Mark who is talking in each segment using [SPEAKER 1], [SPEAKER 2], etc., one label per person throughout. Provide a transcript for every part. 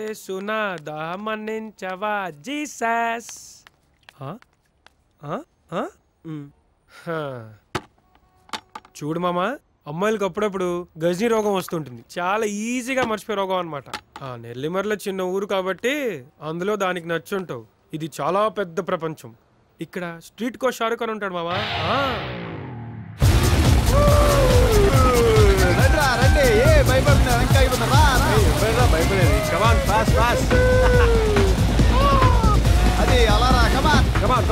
[SPEAKER 1] యేసునాథ మన్నించవా Jesus ఆ? ఆ? ఆ? హా. చూడు మామా అమ్మాయిలకు అప్పుడప్పుడు గజనీ రోగం వస్తుంటుంది చాలా ఈజీగా మర్చిపోయే రోగం అనమాట ఆ నెల్లిమర్ల చిన్న ఊరు కాబట్టి అందులో దానికి నచ్చుంటావు ఇది చాలా పెద్ద ప్రపంచం ఇక్కడ స్ట్రీట్ కో షారుఖ్ అని ఉంటాడు మామా ఆ.
[SPEAKER 2] రండిరా, రండి ఏ భయపడుతున్నారు ఇంకా అయిపోతున్నారు రా, రా. అది అలా రా కమాన్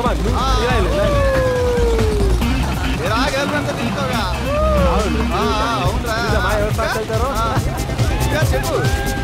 [SPEAKER 2] రా గర్భంతా తీసుకోగా ఆ, ఆ, అవునురా ఆ, ఇంకా చెప్పు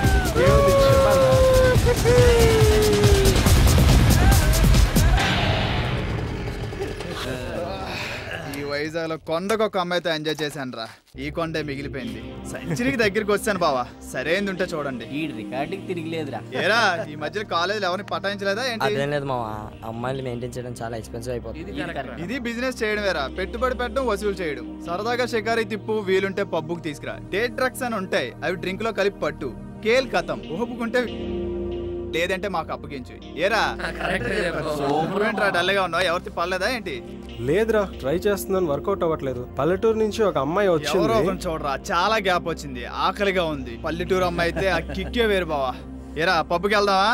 [SPEAKER 2] ఈ వైజాగ్ లో కొండకు ఒక అమ్మాయితో ఎంజాయ్ చేశాను రా ఈ కొండే మిగిలిపోయింది సెంచరీకి దగ్గరికి వచ్చాను బావా సరైనది ఉంటే చూడండి
[SPEAKER 3] ఈ రికార్డుకి తిరిగిలేదురా
[SPEAKER 2] ఏరా ఈ మధ్యలో కాలేజీలో ఎవరిని పటాయించలేదా ఏంటి
[SPEAKER 4] అదేం లేదు మామ అమ్మాయిలు మెయింటైన్ చేయడం చాలా ఎక్స్పెన్సివ్ అయిపోతుంది
[SPEAKER 2] ఇది బిజినెస్ చేయడం వేరా పెట్టుబడి పెట్టడం వసూలు చేయడం సరదాగా షికారీ తిప్పు వీలుంటే పబ్బుకి తీసుకురా డేట్ డ్రగ్స్ అని ఉంటాయి అవి డ్రింక్ లో కలిపి పట్టు కేల్ కథం ఊపుకుంటే లేదంటే మాకు అప్పగించు ఏరా సూపర్ ఏంట్రా డల్గా ఉన్నావు ఎవరికి పర్లేదా ఏంటి
[SPEAKER 5] లేదురా ట్రై చేస్తున్నాను వర్కౌట్ అవ్వట్లేదు పల్లెటూరు నుంచి ఒక అమ్మాయి
[SPEAKER 2] ఎవరో
[SPEAKER 5] వచ్చింది
[SPEAKER 2] ఒకరిని చూడరా చాలా గ్యాప్ వచ్చింది ఆకలిగా ఉంది పల్లెటూరు అమ్మాయి అయితే ఆ కిక్కే వేరు బావా ఏరా పబ్బుకి వెళ్దామా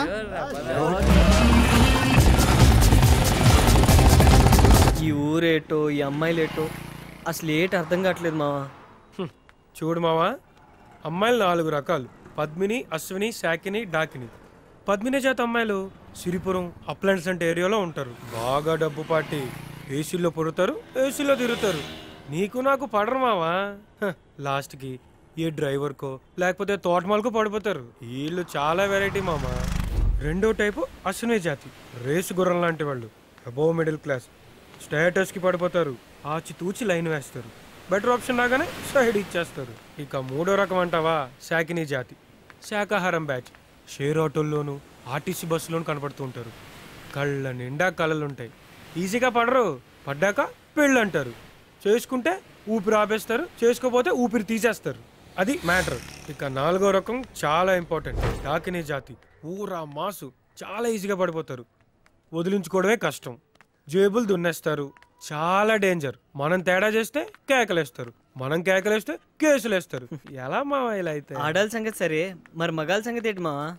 [SPEAKER 6] ఈ ఊరేటో ఈ అమ్మాయిలేటో అసలు ఏంటి అర్థం కావట్లేదు మావా
[SPEAKER 1] హ్మ్. చూడు మావా అమ్మాయిలు నాలుగు రకాలు పద్మిని అశ్విని శాకిని డాకిని పద్మిని జాతి అమ్మాయిలు సిరిపురం అప్లాంట్స్ అంటే ఏరియాలో ఉంటారు బాగా డబ్బు పాటి ఏసీలో పొరుతారు ఏసీలో తిరుగుతారు నీకు నాకు పడరు మావా హ, లాస్ట్కి ఏ డ్రైవర్కో లేకపోతే తోటమాలకు పడిపోతారు వీళ్ళు చాలా వెరైటీ మామా రెండో టైపు అశ్విని జాతి రేసు గుర్రం లాంటి వాళ్ళు అబోవ్ మిడిల్ క్లాస్ స్టేటస్కి పడిపోతారు ఆచి తూచి లైన్ వేస్తారు బెటర్ ఆప్షన్ రాగానే సైడ్ ఇచ్చేస్తారు ఇక మూడో రకం అంటావా శాకినీ జాతి శాకాహారం బ్యాచ్ షేర్ ఆటోల్లోనూ ఆర్టీసీ బస్సులోనూ కనపడుతూ ఉంటారు కళ్ళ నిండా కళలు ఉంటాయి ఈజీగా పడరు పడ్డాక పెళ్ళి అంటారు చేసుకుంటే ఊపిరి ఆపేస్తారు చేసుకోపోతే ఊపిరి తీసేస్తారు అది మ్యాటర్ ఇక నాలుగో రకం చాలా ఇంపార్టెంట్ డాకినీ జాతి ఊరా మాసు చాలా ఈజీగా పడిపోతారు వదిలించుకోవడమే కష్టం జేబులు దున్నేస్తారు చాలా డేంజర్ మనం తేడా చేస్తే కేకలేస్తారు మనం కేకలేస్తే కేసులు వేస్తారు ఎలా మా ఇలా అయితే
[SPEAKER 6] ఆడాల సంగతి సరే మరి మగాల సంగతి ఏంటి మావా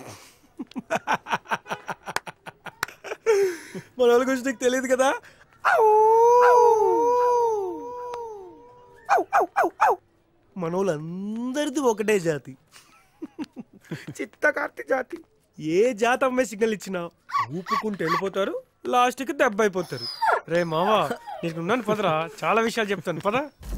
[SPEAKER 1] మన వాళ్ళ గురించి నీకు తెలియదు కదా మన వాళ్ళందరిది ఒకటే జాతి చిత్తకార్తి జాతి ఏ జాతి అమ్మాయి సిగ్నల్ ఇచ్చినా ఊపుకుంటూ వెళ్ళిపోతారు లాస్ట్కి దెబ్బ అయిపోతారు రే మావా నీకు ఉన్నాను పదరా చాలా విషయాలు చెప్తాను పదా